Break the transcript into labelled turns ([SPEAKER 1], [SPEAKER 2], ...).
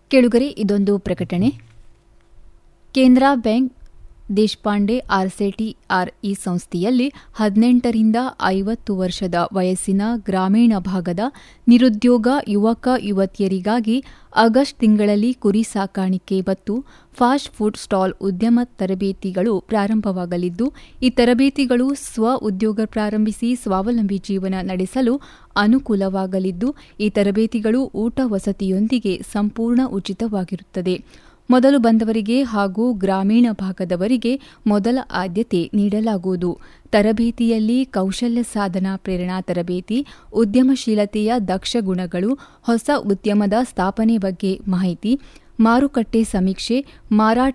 [SPEAKER 1] ಕೆಳುಗರೆ ಇದೊಂದು ಪ್ರಕಟಣೆ ಕೇಂದ್ರ ಬ್ಯಾಂಕ್ ದೇಶಪಾಂಡೆ ಆರ್ಸೆಟಿಆರ್ ಈ ಸಂಸ್ಥೆಯಲ್ಲಿ ಹದಿನೆಂಟರಿಂದ ಐವತ್ತು ವರ್ಷದ ವಯಸ್ಸಿನ ಗ್ರಾಮೀಣ ಭಾಗದ ನಿರುದ್ಯೋಗ ಯುವಕ ಯುವತಿಯರಿಗಾಗಿ ಆಗಸ್ಟ್ ತಿಂಗಳಲ್ಲಿ ಕುರಿ ಸಾಕಾಣಿಕೆ ಮತ್ತು ಫಾಸ್ಟ್ ಫುಡ್ ಸ್ಟಾಲ್ ಉದ್ಯಮ ತರಬೇತಿಗಳು ಪ್ರಾರಂಭವಾಗಲಿದ್ದು ಈ ತರಬೇತಿಗಳು ಸ್ವ ಉದ್ಯೋಗ ಪ್ರಾರಂಭಿಸಿ ಸ್ವಾವಲಂಬಿ ಜೀವನ ನಡೆಸಲು ಅನುಕೂಲವಾಗಲಿದ್ದು ಈ ತರಬೇತಿಗಳು ಊಟ ವಸತಿಯೊಂದಿಗೆ ಸಂಪೂರ್ಣ ಉಚಿತವಾಗಿರುತ್ತದೆ ಮೊದಲು ಬಂದವರಿಗೆ ಹಾಗೂ ಗ್ರಾಮೀಣ ಭಾಗದವರಿಗೆ ಮೊದಲ ಆದ್ಯತೆ ನೀಡಲಾಗುವುದು ತರಬೇತಿಯಲ್ಲಿ ಕೌಶಲ್ಯ ಸಾಧನಾ ಪ್ರೇರಣಾ ತರಬೇತಿ ಉದ್ಯಮಶೀಲತೆಯ ದಕ್ಷ ಗುಣಗಳು ಹೊಸ ಉದ್ಯಮದ ಸ್ಥಾಪನೆ ಬಗ್ಗೆ ಮಾಹಿತಿ ಮಾರುಕಟ್ಟೆ ಸಮೀಕ್ಷೆ ಮಾರಾಟ